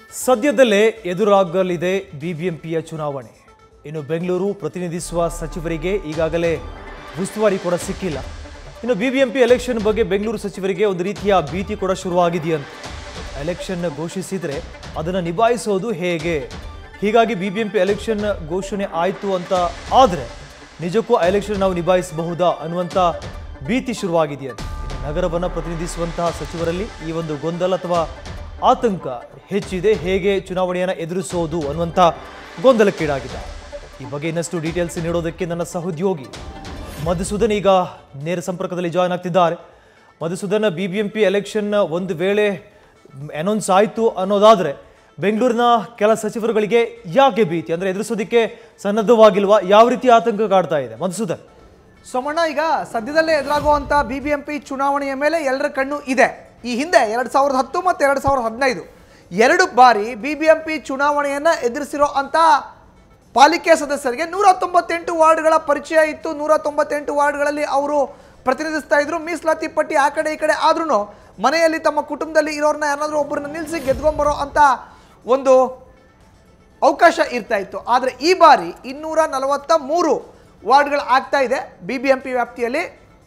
ಸದ್ಯದಲ್ಲೇ ಎದುರಾಗಲಿದೆ ಬಿಬಿಎಂಪಿಯ ಚುನಾವಣೆ ಇನ್ನು ಬೆಂಗಳೂರು ಪ್ರತಿನಿಧಿಸುವ ಸಚಿವರಿಗೆ ಈಗಾಗಲೇ ಉಸ್ತುವಾರಿ ಕೂಡ ಸಿಕ್ಕಿಲ್ಲ ಇನ್ನು ಬಿಬಿಎಂಪಿ ಎಲೆಕ್ಷನ್ ಬಗ್ಗೆ ಬೆಂಗಳೂರು ಸಚಿವರಿಗೆ ಒಂದು ರೀತಿಯ ಭೀತಿ ಕೂಡ ಶುರುವಾಗಿದೆಯಂತೆ ಎಲೆಕ್ಷನ್ ಘೋಷಿಸಿದರೆ ಅದನ್ನು ನಿಭಾಯಿಸೋದು ಹೇಗೆ ಹೀಗಾಗಿ ಬಿಬಿಎಂಪಿ ಎಲೆಕ್ಷನ್ ಘೋಷಣೆ ಆಯಿತು ಅಂತ ಆದರೆ ನಿಜಕ್ಕೂ ಆ ಎಲೆಕ್ಷನ್ ನಾವು ನಿಭಾಯಿಸಬಹುದಾ ಅನ್ನುವಂಥ ಭೀತಿ ಶುರುವಾಗಿದೆಯಂತೆ ಇನ್ನು ನಗರವನ್ನು ಪ್ರತಿನಿಧಿಸುವಂತಹ ಸಚಿವರಲ್ಲಿ ಈ ಒಂದು ಗೊಂದಲ ಅಥವಾ ಆತಂಕ ಹೆಚ್ಚಿದೆ ಹೇಗೆ ಚುನಾವಣೆಯನ್ನು ಎದುರಿಸೋದು ಅನ್ನುವಂಥ ಗೊಂದಲಕ್ಕೀಡಾಗಿದೆ ಈ ಬಗ್ಗೆ ಇನ್ನಷ್ಟು ಡೀಟೇಲ್ಸ್ ನೀಡೋದಕ್ಕೆ ನನ್ನ ಸಹೋದ್ಯೋಗಿ ಮಧುಸೂದನ್ ಈಗ ನೇರ ಸಂಪರ್ಕದಲ್ಲಿ ಜಾಯ್ನ್ ಆಗ್ತಿದ್ದಾರೆ Madhusudan B B M P election ಒಂದು ವೇಳೆ ಅನೌನ್ಸ್ ಆಯಿತು ಅನ್ನೋದಾದರೆ ಬೆಂಗಳೂರಿನ ಕೆಲ ಸಚಿವರುಗಳಿಗೆ ಯಾಕೆ ಭೀತಿ ಅಂದರೆ ಎದುರಿಸೋದಕ್ಕೆ ಸನ್ನದ್ಧವಾಗಿಲ್ವಾ ಯಾವ ರೀತಿ ಆತಂಕ ಕಾಡ್ತಾ ಇದೆ ಮಧುಸೂದನ್ ಸೋಮಣ್ಣ ಈಗ ಸದ್ಯದಲ್ಲೇ ಎದುರಾಗುವಂಥ ಬಿ ಬಿ ಎಂ ಪಿ ಚುನಾವಣೆಯ ಮೇಲೆ ಎಲ್ಲರ ಕಣ್ಣು ಇದೆ ಈ ಹಿಂದೆ ಎರಡು ಸಾವಿರದ ಹತ್ತು ಮತ್ತು ಎರಡು ಸಾವಿರದ ಹದಿನೈದು ಎರಡು ಬಾರಿ ಬಿ ಬಿ ಎಂ ಪಿ ಚುನಾವಣೆಯನ್ನು ಎದುರಿಸಿರೋ ಅಂಥ ಪಾಲಿಕೆ ಸದಸ್ಯರಿಗೆ ನೂರ ತೊಂಬತ್ತೆಂಟು ವಾರ್ಡ್ಗಳ ಪರಿಚಯ ಇತ್ತು ನೂರ ತೊಂಬತ್ತೆಂಟು ವಾರ್ಡ್ಗಳಲ್ಲಿ ಅವರು ಪ್ರತಿನಿಧಿಸ್ತಾ ಇದ್ರು ಮೀಸಲಾತಿ ಪಟ್ಟಿ ಆ ಕಡೆ ಈ ಕಡೆ ಆದ್ರೂ ಮನೆಯಲ್ಲಿ ತಮ್ಮ ಕುಟುಂಬದಲ್ಲಿ ಇರೋರನ್ನ ಯಾರಾದರೂ ಒಬ್ಬರನ್ನ ನಿಲ್ಲಿಸಿ ಗೆದ್ಕೊಂಬರೋ ಅಂತ ಒಂದು ಅವಕಾಶ ಇರ್ತಾ ಇತ್ತು ಆದರೆ ಈ ಬಾರಿ ಇನ್ನೂರ ನಲವತ್ತ ಮೂರು ವಾರ್ಡ್ಗಳು ಆಗ್ತಾ ಇದೆ ಬಿ ಬಿ ಎಂ ಪಿ ವ್ಯಾಪ್ತಿಯಲ್ಲಿ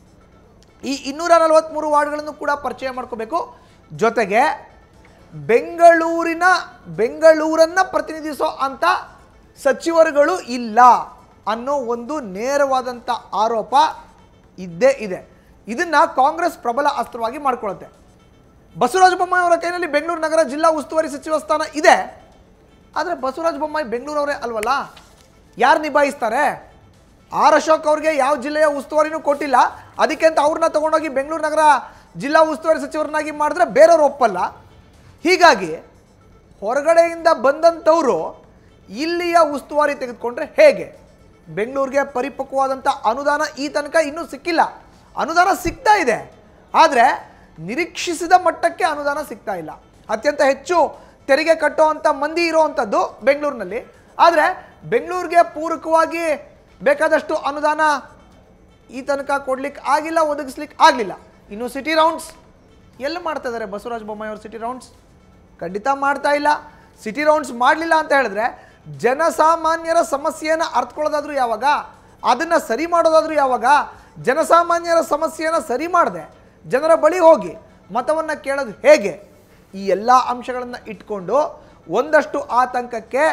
ಈ ಇನ್ನೂರ ನಲವತ್ತ್ಮೂರು ವಾರ್ಡ್ಗಳನ್ನು ಕೂಡ ಪರಿಚಯ ಮಾಡ್ಕೋಬೇಕು ಜೊತೆಗೆ ಬೆಂಗಳೂರಿನ ಬೆಂಗಳೂರನ್ನು ಪ್ರತಿನಿಧಿಸೋ ಅಂಥ ಸಚಿವರುಗಳು ಇಲ್ಲ ಅನ್ನೋ ಒಂದು ನೇರವಾದಂಥ ಆರೋಪ ಇದ್ದೇ ಇದೆ ಇದನ್ನು ಕಾಂಗ್ರೆಸ್ ಪ್ರಬಲ ಅಸ್ತ್ರವಾಗಿ ಮಾಡ್ಕೊಳ್ಳುತ್ತೆ ಬಸವರಾಜ ಬೊಮ್ಮಾಯಿ ಅವರ ಕೈನಲ್ಲಿ ಬೆಂಗಳೂರು ನಗರ ಜಿಲ್ಲಾ ಉಸ್ತುವಾರಿ ಸಚಿವ ಸ್ಥಾನ ಇದೆ ಆದರೆ ಬಸವರಾಜ ಬೊಮ್ಮಾಯಿ ಬೆಂಗಳೂರವರೇ ಅಲ್ವಲ್ಲ ಯಾರು ನಿಭಾಯಿಸ್ತಾರೆ ಆರ್ ಅಶೋಕ್ ಅವ್ರಿಗೆ ಯಾವ ಜಿಲ್ಲೆಯ ಉಸ್ತುವಾರಿನೂ ಕೊಟ್ಟಿಲ್ಲ ಅದಕ್ಕೆ ಅಂತ ಅವ್ರನ್ನ ತಗೊಂಡೋಗಿ ಬೆಂಗಳೂರು ನಗರ ಜಿಲ್ಲಾ ಉಸ್ತುವಾರಿ ಸಚಿವರನ್ನಾಗಿ ಮಾಡಿದ್ರೆ ಬೇರೆಯವ್ರು ಒಪ್ಪಲ್ಲ ಹೀಗಾಗಿ ಹೊರಗಡೆಯಿಂದ ಬಂದಂಥವರು ಇಲ್ಲಿಯ ಉಸ್ತುವಾರಿ ತೆಗೆದುಕೊಂಡ್ರೆ ಹೇಗೆ ಬೆಂಗಳೂರಿಗೆ ಪರಿಪಕ್ವವಾದಂಥ ಅನುದಾನ ಈ ತನಕ ಇನ್ನೂ ಸಿಕ್ಕಿಲ್ಲ ಅನುದಾನ ಸಿಗ್ತಾ ಇದೆ ಆದರೆ ನಿರೀಕ್ಷಿಸಿದ ಮಟ್ಟಕ್ಕೆ ಅನುದಾನ ಸಿಗ್ತಾ ಇಲ್ಲ ಅತ್ಯಂತ ಹೆಚ್ಚು ತೆರಿಗೆ ಕಟ್ಟುವಂಥ ಮಂದಿ ಇರುವಂಥದ್ದು ಬೆಂಗಳೂರಿನಲ್ಲಿ ಆದರೆ ಬೆಂಗಳೂರಿಗೆ ಪೂರಕವಾಗಿ ಬೇಕಾದಷ್ಟು ಅನುದಾನ ಈ ತನಕ ಕೊಡ್ಲಿಕ್ಕೆ ಆಗಿಲ್ಲ ಒದಗಿಸ್ಲಿಕ್ಕೆ ಆಗಲಿಲ್ಲ ಇನ್ನು ಸಿಟಿ ರೌಂಡ್ಸ್ ಎಲ್ಲಿ ಮಾಡ್ತಾ ಇದ್ದಾರೆ ಬಸವರಾಜ ಬೊಮ್ಮಾಯಿ ಅವರು ಸಿಟಿ ರೌಂಡ್ಸ್ ಖಂಡಿತ ಮಾಡ್ತಾ ಇಲ್ಲ ಸಿಟಿ ರೌಂಡ್ಸ್ ಮಾಡಲಿಲ್ಲ ಅಂತ ಹೇಳಿದ್ರೆ ಜನಸಾಮಾನ್ಯರ ಸಮಸ್ಯೆಯನ್ನು ಅರ್ಥಕೊಳ್ಳೋದಾದ್ರೂ ಯಾವಾಗ ಅದನ್ನು ಸರಿ ಮಾಡೋದಾದ್ರೂ ಯಾವಾಗ ಜನಸಾಮಾನ್ಯರ ಸಮಸ್ಯೆಯನ್ನು ಸರಿ ಮಾಡದೆ ಜನರ ಬಳಿ ಹೋಗಿ ಮತವನ್ನು ಕೇಳೋದು ಹೇಗೆ ಈ ಎಲ್ಲ ಅಂಶಗಳನ್ನು ಇಟ್ಕೊಂಡು ಒಂದಷ್ಟು ಆತಂಕಕ್ಕೆ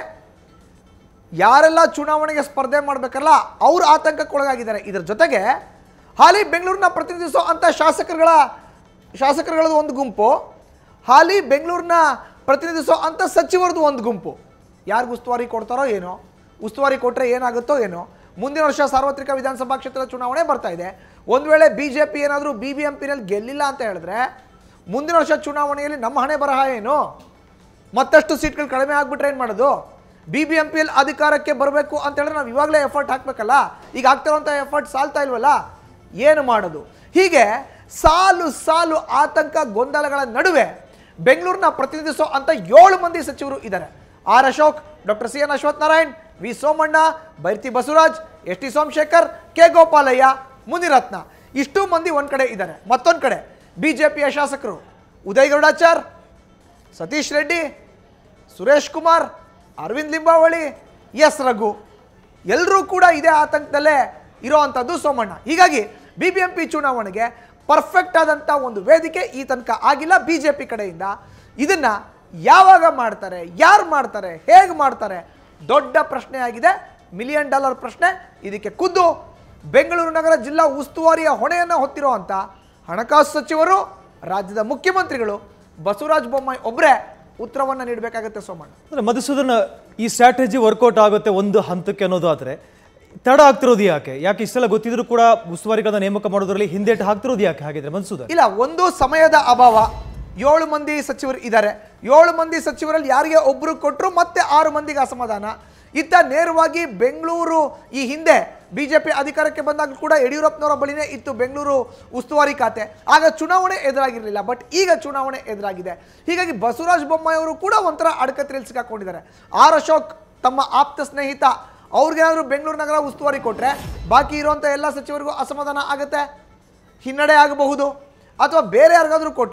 ಯಾರೆಲ್ಲ ಚುನಾವಣೆಗೆ ಸ್ಪರ್ಧೆ ಮಾಡಬೇಕಲ್ಲ ಅವ್ರು ಆತಂಕಕ್ಕೊಳಗಾಗಿದ್ದಾರೆ ಇದರ ಜೊತೆಗೆ ಹಾಲಿ ಬೆಂಗಳೂರನ್ನ ಪ್ರತಿನಿಧಿಸೋ ಅಂಥ ಶಾಸಕರುಗಳ ಶಾಸಕರುಗಳದ್ದು ಒಂದು ಗುಂಪು ಹಾಲಿ ಬೆಂಗಳೂರನ್ನ ಪ್ರತಿನಿಧಿಸೋ ಅಂಥ ಸಚಿವರದ್ದು ಒಂದು ಗುಂಪು ಯಾರಿಗೂ ಉಸ್ತುವಾರಿ ಕೊಡ್ತಾರೋ ಏನೋ ಉಸ್ತುವಾರಿ ಕೊಟ್ಟರೆ ಏನಾಗುತ್ತೋ ಏನೋ ಮುಂದಿನ ವರ್ಷ ಸಾರ್ವತ್ರಿಕ ವಿಧಾನಸಭಾ ಕ್ಷೇತ್ರದ ಚುನಾವಣೆ ಬರ್ತಾ ಇದೆ ಒಂದು ವೇಳೆ ಬಿ ಜೆ ಪಿ ಏನಾದರೂ ಬಿ ಬಿ ಎಂ ಪಿನಲ್ಲಿ ಗೆಲ್ಲಿಲ್ಲ ಅಂತ ಹೇಳಿದ್ರೆ ಮುಂದಿನ ವರ್ಷ ಚುನಾವಣೆಯಲ್ಲಿ ನಮ್ಮ ಹಣೆ ಬರಹ ಏನು ಮತ್ತಷ್ಟು ಸೀಟ್ಗಳು ಕಡಿಮೆ ಆಗ್ಬಿಟ್ರೆ ಏನು ಮಾಡೋದು ಬಿ ಬಿ ಎಂ ಪಿಯಲ್ಲಿ ಅಧಿಕಾರಕ್ಕೆ ಬರಬೇಕು ಅಂತ ಹೇಳಿದ್ರೆ ನಾವು ಇವಾಗಲೇ ಎಫರ್ಟ್ ಹಾಕ್ಬೇಕಲ್ಲ ಈಗ ಆಗ್ತಿರೋಂಥ ಎಫರ್ಟ್ ಸಾಲ್ತಾ ಇಲ್ವಲ್ಲ ಏನು ಮಾಡೋದು ಹೀಗೆ ಸಾಲು ಸಾಲು ಆತಂಕ ಗೊಂದಲಗಳ ನಡುವೆ ಬೆಂಗಳೂರನ್ನ ಪ್ರತಿನಿಧಿಸೋ ಅಂತ ಏಳು ಮಂದಿ ಸಚಿವರು ಇದ್ದಾರೆ R Ashok doctor C N Ashwath Narayan V Somanna Byrathi Basavaraj S T Somashekar K Gopalaiah Munirathna ಇಷ್ಟು ಮಂದಿ ಒಂದು ಕಡೆ ಇದ್ದಾರೆ ಮತ್ತೊಂದು ಕಡೆ ಬಿ ಜೆ ಪಿಯ ಶಾಸಕರು ಉದಯ್ ಗೌಡಾಚಾರ್ ಸತೀಶ್ ರೆಡ್ಡಿ ಸುರೇಶ್ ಕುಮಾರ್ ಅರವಿಂದ್ ಲಿಂಬಾವಳಿ ಎಸ್ ರಘು ಎಲ್ಲರೂ ಕೂಡ ಇದೇ ಆತಂಕದಲ್ಲೇ ಇರೋವಂಥದ್ದು ಸೋಮಣ್ಣ ಹೀಗಾಗಿ ಬಿ ಬಿ ಎಂ ಪಿ ಚುನಾವಣೆಗೆ ಪರ್ಫೆಕ್ಟ್ ಆದಂಥ ಒಂದು ವೇದಿಕೆ ಈ ತನಕ ಆಗಿಲ್ಲ ಬಿ ಜೆ ಪಿ ಕಡೆಯಿಂದ ಇದನ್ನು ಯಾವಾಗ ಮಾಡ್ತಾರೆ ಯಾರು ಮಾಡ್ತಾರೆ ಹೇಗೆ ಮಾಡ್ತಾರೆ ದೊಡ್ಡ ಪ್ರಶ್ನೆ ಆಗಿದೆ ಮಿಲಿಯನ್ ಡಾಲರ್ ಪ್ರಶ್ನೆ ಇದಕ್ಕೆ ಖುದ್ದು ಬೆಂಗಳೂರು ನಗರ ಜಿಲ್ಲಾ ಉಸ್ತುವಾರಿಯ ಹೊಣೆಯನ್ನು ಹೊತ್ತಿರುವಂಥ ಹಣಕಾಸು ಸಚಿವರು ರಾಜ್ಯದ ಮುಖ್ಯಮಂತ್ರಿಗಳು ಬಸವರಾಜ ಬೊಮ್ಮಾಯಿ ಒಬ್ಬರೇ ಉತ್ತರವನ್ನು ನೀಡಬೇಕಾಗುತ್ತೆ ಸೋಮಣ್ಣ ಅಂದರೆ ಮಧುಸೂದನ್ ಈ ಸ್ಟ್ರಾಟಜಿ ವರ್ಕೌಟ್ ಆಗುತ್ತೆ ಒಂದು ಹಂತಕ್ಕೆ ಅನ್ನೋದಾದ್ರೆ ತಡ ಆಗ್ತಿರೋದು ಯಾಕೆ ಯಾಕೆ ಇಷ್ಟೆಲ್ಲ ಗೊತ್ತಿದ್ರು ಕೂಡ ಉಸ್ತುವಾರಿಗಳನ್ನ ನೇಮಕ ಮಾಡೋದ್ರಲ್ಲಿ ಹಿಂದೇಟು ಹಾಕ್ತಿರೋದು ಯಾಕೆ ಹಾಗಿದ್ರೆ ಮಧುಸೂದನ್ ಇಲ್ಲ ಒಂದು ಸಮಯದ ಅಭಾವ ಏಳು ಮಂದಿ ಸಚಿವರು ಇದ್ದಾರೆ ಏಳು ಮಂದಿ ಸಚಿವರಲ್ಲಿ ಯಾರಿಗೆ ಒಬ್ಬರು ಕೊಟ್ಟರು ಮತ್ತೆ ಆರು ಮಂದಿಗೆ ಅಸಮಾಧಾನ ಇತ್ತ ನೇರವಾಗಿ ಬೆಂಗಳೂರು ಈ ಹಿಂದೆ ಬಿಜೆಪಿ ಅಧಿಕಾರಕ್ಕೆ ಬಂದಾಗ ಕೂಡ ಯಡಿಯೂರಪ್ಪನವರ ಬಳಿನೇ ಇತ್ತು ಬೆಂಗಳೂರು ಉಸ್ತುವಾರಿ ಖಾತೆ ಆಗ ಚುನಾವಣೆ ಎದುರಾಗಿರಲಿಲ್ಲ ಬಟ್ ಈಗ ಚುನಾವಣೆ ಎದುರಾಗಿದೆ ಹೀಗಾಗಿ ಬಸವರಾಜ ಬೊಮ್ಮಾಯಿ ಅವರು ಕೂಡ ಒಂಥರ ಅಡಕತ್ರಿಯಲ್ಲಿ ಸಿಕ್ಕಾಕೊಂಡಿದ್ದಾರೆ ಆರ್ ಅಶೋಕ್ ತಮ್ಮ ಆಪ್ತ ಸ್ನೇಹಿತ ಅವ್ರಿಗೇನಾದರೂ ಬೆಂಗಳೂರು ನಗರ ಉಸ್ತುವಾರಿ ಕೊಟ್ಟರೆ ಬಾಕಿ ಇರುವಂಥ ಎಲ್ಲ ಸಚಿವರಿಗೂ ಅಸಮಾಧಾನ ಆಗುತ್ತೆ ಹಿನ್ನಡೆ ಆಗಬಹುದು ಅಥವಾ ಬೇರೆ ಯಾರಿಗಾದ್ರೂ ಕೊಟ್ಟರೆ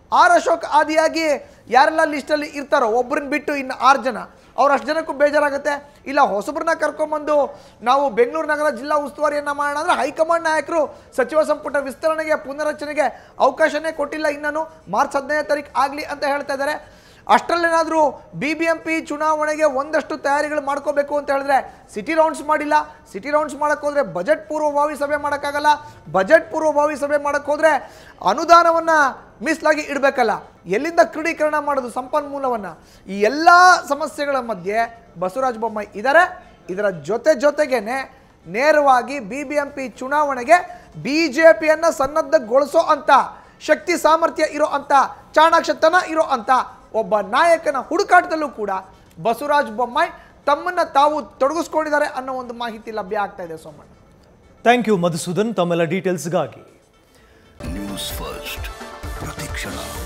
ಆರ್ ಅಶೋಕ್ ಆದಿಯಾಗಿ ಯಾರೆಲ್ಲ ಲಿಸ್ಟಲ್ಲಿ ಇರ್ತಾರೋ ಒಬ್ಬರನ್ನ ಬಿಟ್ಟು ಇನ್ನು ಆರು ಜನ ಅವ್ರು ಅಷ್ಟು ಜನಕ್ಕೂ ಬೇಜಾರಾಗುತ್ತೆ ಇಲ್ಲ ಹೊಸಬ್ರನ್ನ ಕರ್ಕೊಂಬಂದು ನಾವು ಬೆಂಗಳೂರು ನಗರ ಜಿಲ್ಲಾ ಉಸ್ತುವಾರಿಯನ್ನ ಮಾಡೋಣ ಅಂದರೆ ಹೈಕಮಾಂಡ್ ನಾಯಕರು ಸಚಿವ ಸಂಪುಟ ವಿಸ್ತರಣೆಗೆ ಪುನರಚನೆಗೆ ಅವಕಾಶನೇ ಕೊಟ್ಟಿಲ್ಲ ಇನ್ನೂ ಮಾರ್ಚ್ ಹದಿನೈದು ತಾರೀಕು ಆಗಲಿ ಅಂತ ಹೇಳ್ತಾ ಇದ್ದಾರೆ ಅಷ್ಟರಲ್ಲೇನಾದರೂ ಬಿ ಬಿ ಎಂ ಪಿ ಚುನಾವಣೆಗೆ ಒಂದಷ್ಟು ತಯಾರಿಗಳು ಮಾಡ್ಕೋಬೇಕು ಅಂತ ಹೇಳಿದ್ರೆ ಸಿಟಿ ರೌಂಡ್ಸ್ ಮಾಡಿಲ್ಲ ಸಿಟಿ ರೌಂಡ್ಸ್ ಮಾಡಕ್ಕೆ ಹೋದ್ರೆ ಬಜೆಟ್ ಪೂರ್ವಭಾವಿ ಸಭೆ ಮಾಡೋಕ್ಕಾಗಲ್ಲ ಬಜೆಟ್ ಪೂರ್ವಭಾವಿ ಸಭೆ ಮಾಡಕ್ಕೆ ಹೋದ್ರೆ ಅನುದಾನವನ್ನು ಮೀಸಲಾಗಿ ಇಡಬೇಕಲ್ಲ ಎಲ್ಲಿಂದ ಕ್ರೋಢೀಕರಣ ಮಾಡೋದು ಸಂಪನ್ಮೂಲವನ್ನು ಈ ಎಲ್ಲ ಸಮಸ್ಯೆಗಳ ಮಧ್ಯೆ ಬಸವರಾಜ ಬೊಮ್ಮಾಯಿ ಇದ್ದಾರೆ ಇದರ ಜೊತೆ ಜೊತೆಗೇನೆ ನೇರವಾಗಿ ಬಿ ಬಿ ಎಂ ಪಿ ಚುನಾವಣೆಗೆ ಬಿ ಜೆ ಪಿಯನ್ನು ಸನ್ನದ್ಧಗೊಳಿಸೋ ಅಂತ ಶಕ್ತಿ ಸಾಮರ್ಥ್ಯ ಇರೋ ಅಂತ ಚಾಣಾಕ್ಷತನ ಇರೋ ಅಂತ ಒಬ್ಬ ನಾಯಕನ ಹುಡುಕಾಟದಲ್ಲೂ ಕೂಡ ಬಸವರಾಜ ಬೊಮ್ಮಾಯಿ ತಮ್ಮನ್ನ ತಾವು ತೊಡಗಿಸ್ಕೊಂಡಿದ್ದಾರೆ ಅನ್ನೋ ಒಂದು ಮಾಹಿತಿ ಲಭ್ಯ ಆಗ್ತಾ ಇದೆ ಸೋಮಣ್ಣ ಥ್ಯಾಂಕ್ ಯು ಮಧುಸೂದನ್ ತಮ್ಮೆಲ್ಲ ಡೀಟೇಲ್ಸ್ಗಾಗಿ ನ್ಯೂಸ್ ಫಸ್ಟ್ ಪ್ರತಿಕ್ಷಣ